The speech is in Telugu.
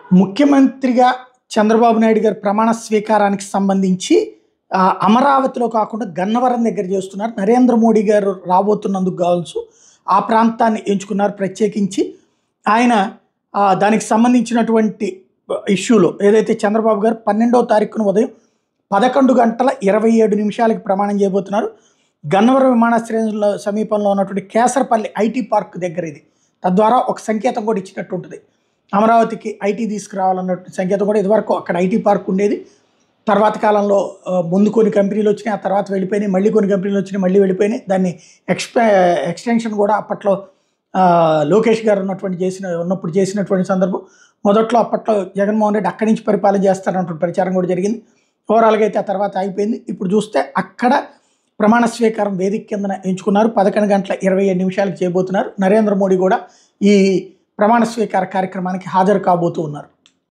ముఖ్యమంత్రిగా చంద్రబాబు నాయుడు గారి ప్రమాణ స్వీకారానికి సంబంధించి ఆ, అమరావతిలో కాకుండా గన్నవరం దగ్గర చేస్తున్నారు నరేంద్ర మోడీ గారు రాబోతున్నందుకు కావచ్చు ఆ ప్రాంతాన్ని ఎంచుకున్నారు ప్రత్యేకించి ఆయన ఆ, దానికి సంబంధించినటువంటి ఇష్యూలో ఏదైతే చంద్రబాబు గారు పన్నెండవ తారీఖున ఉదయం పదకొండు గంటల ఇరవై ఏడు నిమిషాలకి ప్రమాణం చేయబోతున్నారు గన్నవరం విమానాశ్రయంలో సమీపంలో ఉన్నటువంటి కేసరపల్లి ఐటీ పార్క్ దగ్గర ఇది తద్వారా ఒక సంకేతం కూడా ఇచ్చినట్టు ఉంటుంది అమరావతికి ఐటీ తీసుకురావాలన్న సంకేతం కూడా ఇదివరకు అక్కడ ఐటీ పార్క్ ఉండేది తర్వాత కాలంలో ఆ, ముందు కొన్ని కంపెనీలు వచ్చినాయి ఆ తర్వాత వెళ్ళిపోయినాయి మళ్ళీ కొన్ని కంపెనీలు వచ్చినాయి మళ్ళీ వెళ్ళిపోయినాయి దాన్ని ఎక్స్పే ఎక్స్టెన్షన్ కూడా అప్పట్లో ఆ, లోకేష్ గారు ఉన్నటువంటి చేసిన ఉన్నప్పుడు చేసినటువంటి సందర్భం మొదట్లో అప్పట్లో జగన్మోహన్ రెడ్డి అక్కడి నుంచి పరిపాలన చేస్తారన్నటువంటి ప్రచారం కూడా జరిగింది ఓవరాల్గా అయితే ఆ తర్వాత ఆగిపోయింది ఇప్పుడు చూస్తే అక్కడ ప్రమాణ స్వీకారం వేదిక కిందన ఎంచుకున్నారు పదకొండు గంటల ఇరవై ఏడు నిమిషాలకు చేయబోతున్నారు నరేంద్ర మోడీ కూడా ఈ ప్రమాణ స్వీకార కార్యక్రమానికి హాజరు కాబోతూ ఉన్నారు